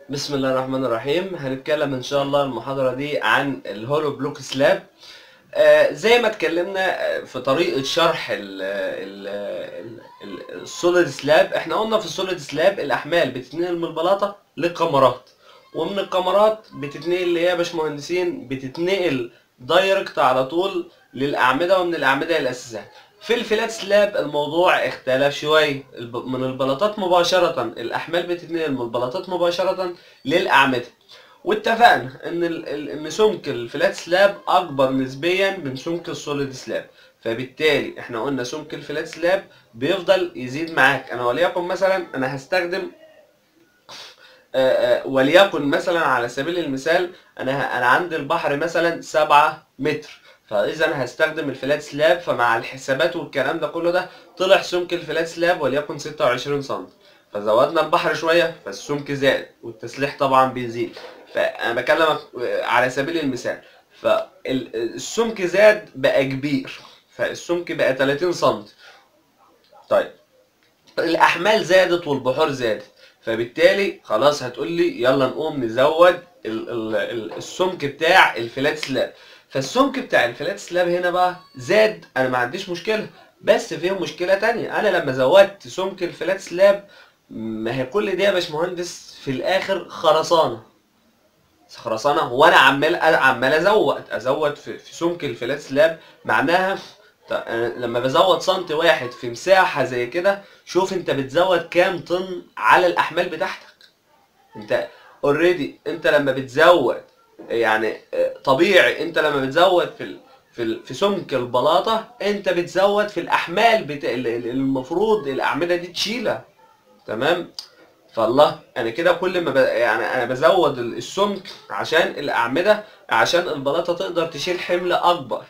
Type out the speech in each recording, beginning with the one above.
بسم الله الرحمن الرحيم هنتكلم ان شاء الله المحاضرة دي عن الهولو بلوك سلاب آه زي ما اتكلمنا آه، في طريقة شرح ال ال ال السوليد سلاب احنا قلنا في السوليد سلاب الاحمال بتتنقل من البلاطة للكمرات ومن الكمرات بتتنقل اللي هي يا باشمهندسين بتتنقل دايركت على طول للاعمدة ومن الاعمدة للاساسات في الفلات سلاب الموضوع اختلف شوية الب- من البلاطات مباشرة الأحمال بتتنقل من البلاطات مباشرة للأعمدة واتفقنا إن ال- ال- إن سمك الفلات سلاب أكبر نسبيا من سمك السوليد سلاب فبالتالي احنا قلنا سمك الفلات سلاب بيفضل يزيد معاك انا وليكن مثلا انا هستخدم آه، آه، وليكن مثلا على سبيل المثال انا ه- انا عندي البحر مثلا 7 متر فاذا هستخدم الفلات سلاب فمع الحسابات والكلام ده كله ده طلع سمك الفلات سلاب وليكن 26 سم فزودنا البحر شويه فالسمك زاد والتسليح طبعا بيزيد فانا بكلمك آه، على سبيل المثال فالسمك زاد بقى كبير فالسمك بقى 30 سم طيب الاحمال زادت والبحور زادت فبالتالي خلاص هتقول لي يلا نقوم نزود ال ال ال السمك بتاع الفلات سلاب فالسمك بتاع الفلات سلاب هنا بقى زاد انا ما عنديش مشكله بس فيه مشكله تانية انا لما زودت سمك الفلات سلاب ما هي كل دي يا باشمهندس في الاخر خرسانه خرسانه وانا عمال عمال ازود ازود في, في سمك الفلات سلاب معناها ط- أنا لما بزود سنتي واحد في مساحه زي كده شوف انت بتزود كام طن على الاحمال بتاعتك انت اوريدي انت لما بتزود يعني اه، طبيعي انت لما بتزود في ال- في ال- في سمك البلاطه انت بتزود في الاحمال بتا... ال- ال- المفروض الاعمده دي تشيلها تمام فالله انا كده كل ما ب... يعني انا بزود ال- السمك عشان الاعمده عشان البلاطه تقدر تشيل حمل اكبر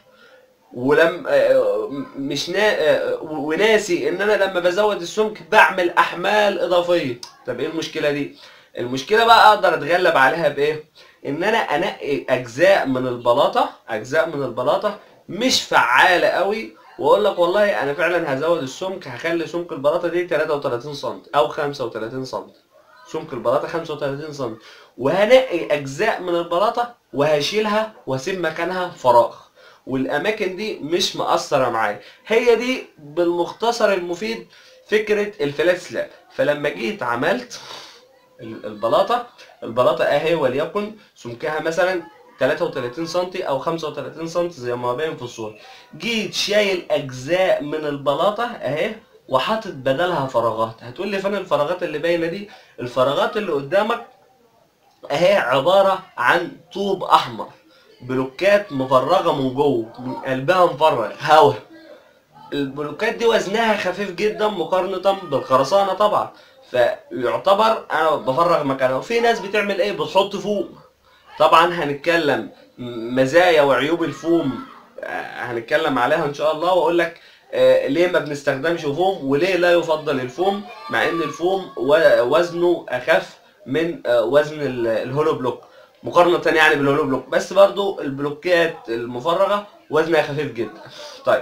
ولم آه، مش نا... آه، وناسي ان انا لما بزود السمك بعمل احمال اضافيه طب ايه المشكله دي المشكله بقى اقدر اتغلب عليها بايه ان انا انقي اجزاء من البلاطه اجزاء من البلاطه مش فعاله قوي واقول لك والله انا فعلا هزود السمك هخلي سمك البلاطه دي 33 سم او 35 سم سمك البلاطه 35 سم وهنقي اجزاء من البلاطه وهشيلها واسيب مكانها فراغ والاماكن دي مش مأثره معايا هي دي بالمختصر المفيد فكره الفلات سلاب فلما جيت عملت ال- البلاطه البلاطه اهي وليكن سمكها مثلا 33 سم او 35 سم زي ما باين في الصوره جيت شايل اجزاء من البلاطه اهي وحاطط بدلها فراغات هتقول لي فين الفراغات اللي باينه دي الفراغات اللي قدامك اهي عباره عن طوب احمر بلوكات مفرغه من جوه من قلبها مفرغ هوا البلوكات دي وزنها خفيف جدا مقارنه بالخرسانه طبعا فيعتبر انا بفرغ مكانها وفي ناس بتعمل ايه بتحط فوم طبعا هنتكلم مزايا وعيوب الفوم آه، هنتكلم عليها ان شاء الله واقول لك آه، ليه ما بنستخدمش فوم وليه لا يفضل الفوم مع ان الفوم و- وزنه اخف من آه، وزن ال- الهولو بلوك مقارنة يعني بالهولو بلوك بس برضو البلوكات المفرغة وزنها خفيف جدا طيب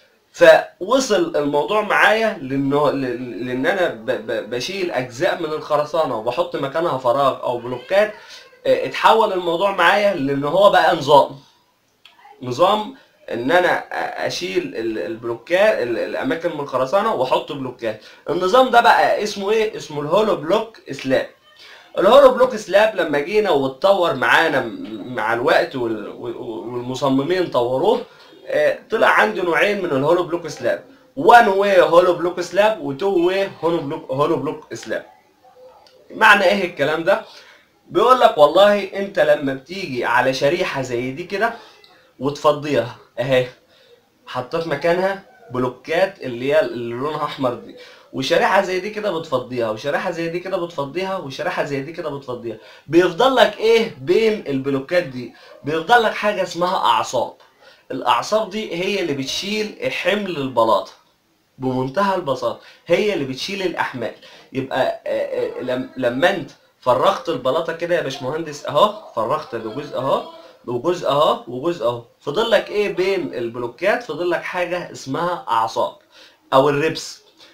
فوصل الموضوع معايا لانه ل- لان انا ب- ب- بشيل اجزاء من الخرسانه وبحط مكانها فراغ او بلوكات اه، اتحول الموضوع معايا لان هو بقى نظام نظام ان انا أ- اشيل ال- البلوكات ال- الاماكن من الخرسانه واحط بلوكات النظام ده بقى اسمه ايه اسمه الهولو بلوك سلاب الهولو بلوك سلاب لما جينا واتطور معانا م- مع الوقت وال- والمصممين طوروه آه، طلع عندي نوعين من الهولو بلوك سلاب وان واي هولو بلوك سلاب وتو واي هولو بلوك هولو بلوك سلاب معنى ايه الكلام ده بيقول لك والله انت لما بتيجي على شريحه زي دي كده وتفضيها اهي حطيت مكانها بلوكات اللي هي اللي لونها احمر دي وشريحه زي دي كده بتفضيها وشريحه زي دي كده بتفضيها وشريحه زي دي كده بتفضيها بيفضل لك ايه بين البلوكات دي بيفضل لك حاجه اسمها اعصاب الاعصاب دي هي اللي بتشيل حمل البلاطه بمنتهى البساطه هي اللي بتشيل الاحمال يبقى آه، آه، لم- لما انت فرغت البلاطه كده يا باشمهندس اهو فرغت بجزء اهو وجزء اهو وجزء اهو فضل لك ايه بين البلوكات فضل لك حاجه اسمها اعصاب او الربس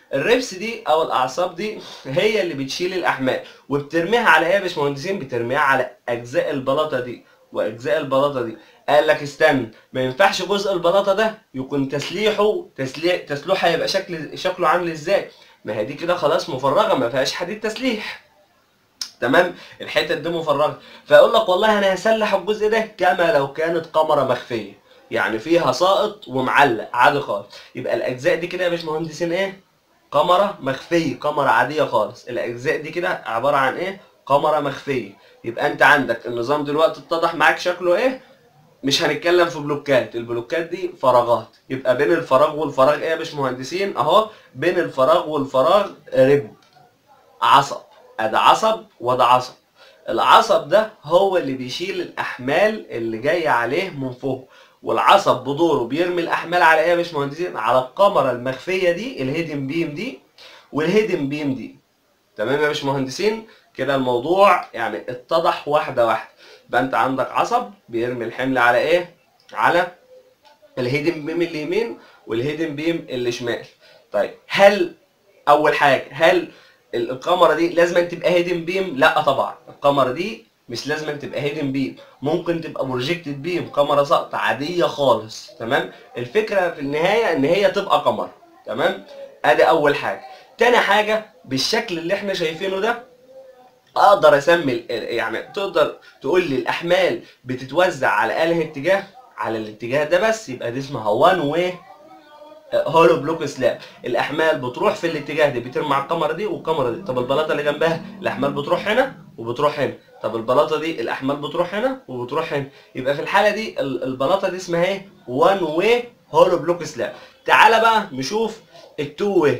الريبس دي او الاعصاب دي هي اللي بتشيل الاحمال وبترميها على ايه يا باشمهندسين بترميها على اجزاء البلاطه دي واجزاء البلاطه دي قال لك استنى ما ينفعش جزء البلاطه ده يكون تسليحه تسليح تسليحه هيبقى شكل شكله عامل ازاي ما هي دي كده خلاص مفرغه ما فيهاش حديد تسليح تمام الحتت دي مفرغه فيقول لك والله انا هسلح الجزء ده كما لو كانت كاميرا مخفيه يعني فيها ساقط ومعلق عادي خالص يبقى الاجزاء دي كده يا باشمهندسين ايه كاميرا مخفيه كاميرا عاديه خالص الاجزاء دي كده عباره عن ايه كاميرا مخفيه يبقى انت عندك النظام دلوقتي اتضح معاك شكله ايه مش هنتكلم في بلوكات البلوكات دي فراغات يبقى بين الفراغ والفراغ ايه يا باشمهندسين اهو بين الفراغ والفراغ رب عصب ادي عصب وده عصب العصب ده هو اللي بيشيل الاحمال اللي جايه عليه من فوق والعصب بدوره بيرمي الاحمال على ايه يا باشمهندسين على الكاميرا المخفيه دي الهيدن بيم دي والهيدن بيم دي تمام يا باشمهندسين كده الموضوع يعني اتضح واحده واحده يبقى انت عندك عصب بيرمي الحمل على ايه على الهيدن بيم اليمين والهيدن بيم اللي شمال طيب هل اول حاجه هل الكاميرا دي لازم تبقى هيدن بيم لا طبعا الكاميرا دي مش لازم تبقى هيدن بيم ممكن تبقى بروجيكتد بيم كاميرا سقط عاديه خالص تمام الفكره في النهايه ان هي تبقى كاميرا تمام ادي اول حاجه تاني حاجه بالشكل اللي احنا شايفينه ده اقدر اسمي ال- يعني تقدر تقول لي الاحمال بتتوزع على انهي اتجاه على الاتجاه ده بس يبقى دي اسمها وان واي هولو بلوك سلاب الاحمال بتروح في الاتجاه ده بترمي على الكاميرا دي والكاميرا دي طب البلاطه اللي جنبها الاحمال بتروح هنا وبتروح هنا طب البلاطه دي الاحمال بتروح هنا وبتروح هنا يبقى في الحاله دي ال- البلاطه دي اسمها ايه وان واي هولو بلوك سلاب تعالى بقى نشوف التو واي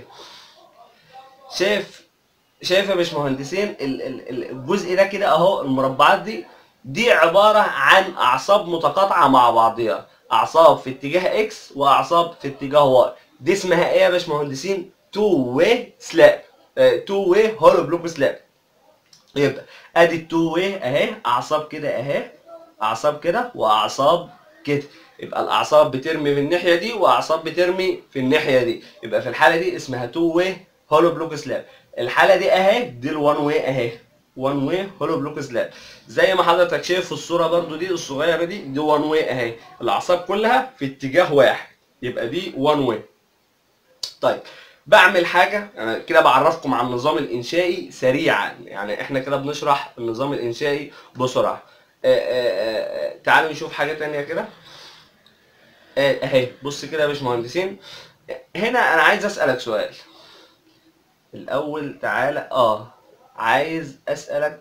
شايف شايف يا باشمهندسين ال- ال- ال- الجزء ده كده اهو المربعات دي دي عباره عن اعصاب متقاطعه مع بعضها اعصاب في اتجاه اكس واعصاب في اتجاه واي دي اسمها ايه يا باشمهندسين تو واي سلاب تو واي هولو بلوك سلاب يبقى ادي التو واي اهي اعصاب كده اهي اعصاب كده واعصاب كده يبقى الاعصاب بترمي في الناحيه دي واعصاب بترمي في الناحيه دي يبقى في الحاله دي اسمها تو واي هولو بلوك سلاب الحاله دي اهي دي الوان واي اهي وان واي هولو بلوك سلاب زي ما حضرتك شايف في الصوره برضو دي الصغيره دي دي وان واي اهي الاعصاب كلها في اتجاه واحد يبقى دي وان واي طيب بعمل حاجه انا كده بعرفكم عن النظام الانشائي سريعا يعني احنا كده بنشرح النظام الانشائي بسرعه آه، آه، آه، تعالوا نشوف حاجه تانية كده آه، اهي بص كده يا باشمهندسين هنا انا عايز اسالك سؤال الاول تعالى اه عايز اسالك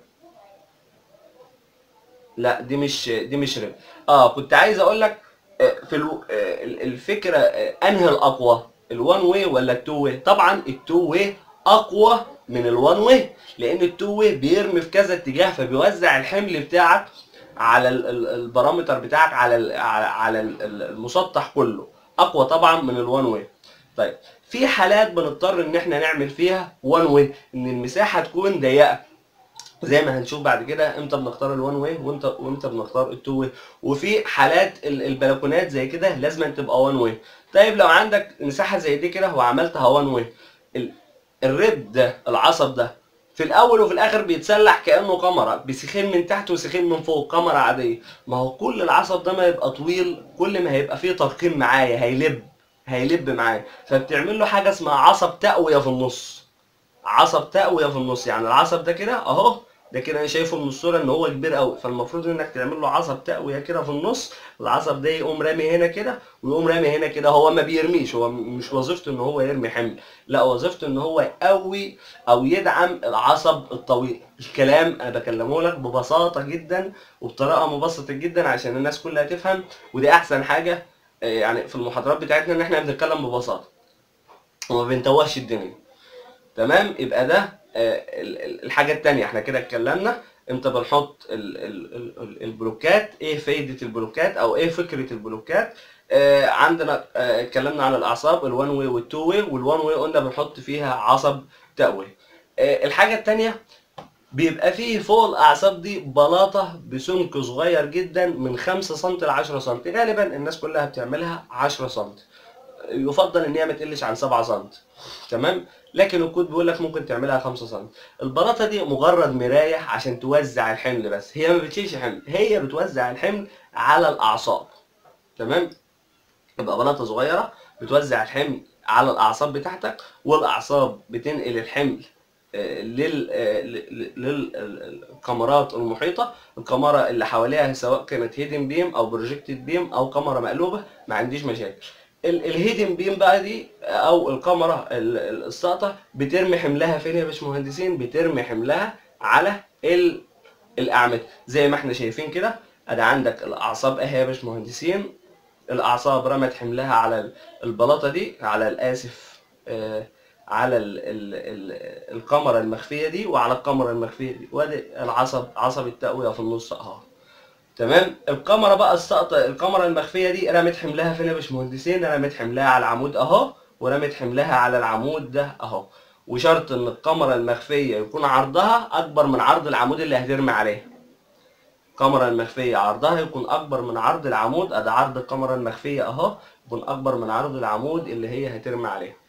لا دي مش دي مش ربح اه كنت عايز اقول لك آه، في الو... آه، ال- الفكره آه، انهي الاقوى الوان واي ولا التو واي طبعا التو واي اقوى من الوان واي لان التو واي بيرمي في كذا اتجاه فبيوزع الحمل بتاعك على ال- ال- البارامتر بتاعك على ال- على على ال- ال- المسطح كله اقوى طبعا من الوان واي طيب في حالات بنضطر ان احنا نعمل فيها وان واي ان المساحه تكون ضيقه زي ما هنشوف بعد كده امتى بنختار الوان واي وامتى وامتى بنختار التو واي وفي حالات ال- البلكونات زي كده لازم تبقى وان واي طيب لو عندك مساحه زي دي كده وعملتها وان واي الريد ده العصب ده في الاول وفي الاخر بيتسلح كانه كاميرا بسيخين من تحت وسيخين من فوق كاميرا عاديه ما هو كل العصب ده ما يبقى طويل كل ما هيبقى فيه ترقيم معايا هيلب هيلب معايا فبتعمل له حاجه اسمها عصب تقويه في النص عصب تقويه في النص يعني العصب ده كده اهو ده كده انا شايفه من الصوره ان هو كبير قوي فالمفروض انك تعمل له عصب تقويه كده في النص العصب ده يقوم رامي هنا كده ويقوم رامي هنا كده هو ما بيرميش هو م- مش وظيفته ان هو يرمي حمل لا وظيفته ان هو يقوي او يدعم العصب الطويل الكلام انا بكلمه لك ببساطه جدا وبطريقه مبسطه جدا عشان الناس كلها تفهم ودي احسن حاجه آه، يعني في المحاضرات بتاعتنا ان احنا بنتكلم ببساطه وما بنتوهش الدنيا تمام يبقى ده آه، ال- ال- الحاجه التانية احنا كده اتكلمنا امتى بنحط ال- ال- ال- ال- البلوكات ايه فايده البلوكات او ايه فكره البلوكات آه، عندنا آه، اتكلمنا عن الاعصاب الوان واي والتو واي والوان واي قلنا بنحط فيها عصب تقويه آه، الحاجه التانية بيبقى فيه فوق الاعصاب دي بلاطه بسمك صغير جدا من 5 سم ل 10 سم غالبا الناس كلها بتعملها 10 سم يفضل ان هي ما تقلش عن 7 سم تمام لكن الكود بيقول لك ممكن تعملها 5 سم البلاطه دي مجرد مرايه عشان توزع الحمل بس هي ما بتشيلش حمل هي بتوزع الحمل على الاعصاب تمام يبقى بلاطه صغيره بتوزع الحمل على الاعصاب بتاعتك والاعصاب بتنقل الحمل آه، لل آه، ل- ل- للكاميرات المحيطه الكاميرا اللي حواليها سواء كانت هيدن بيم او بروجكتد بيم او كاميرا مقلوبه ما عنديش مشاكل ال- الهيدن بيم بقى دي او الكاميرا ال- ال- الساقطه بترمي حملها فين يا باشمهندسين بترمي حملها على ال- الاعمده زي ما احنا شايفين كده ادي عندك الاعصاب اهي يا باشمهندسين الاعصاب رمت حملها على ال- البلاطه دي على الاسف آه على ال ال ال الكاميرا المخفيه دي وعلى الكاميرا المخفيه دي وادي العصب عصب التقويه في النص اهو تمام الكاميرا بقى الساقطه الكاميرا المخفيه دي رمت حملها فين يا باشمهندسين رمت حملها على العمود اهو ورمت حملها على العمود ده اهو وشرط ان الكاميرا المخفيه يكون عرضها اكبر من عرض العمود اللي هترمي عليه الكاميرا المخفيه عرضها يكون اكبر من عرض العمود ادي عرض الكاميرا المخفيه اهو يكون اكبر من عرض العمود اللي هي هترمي عليه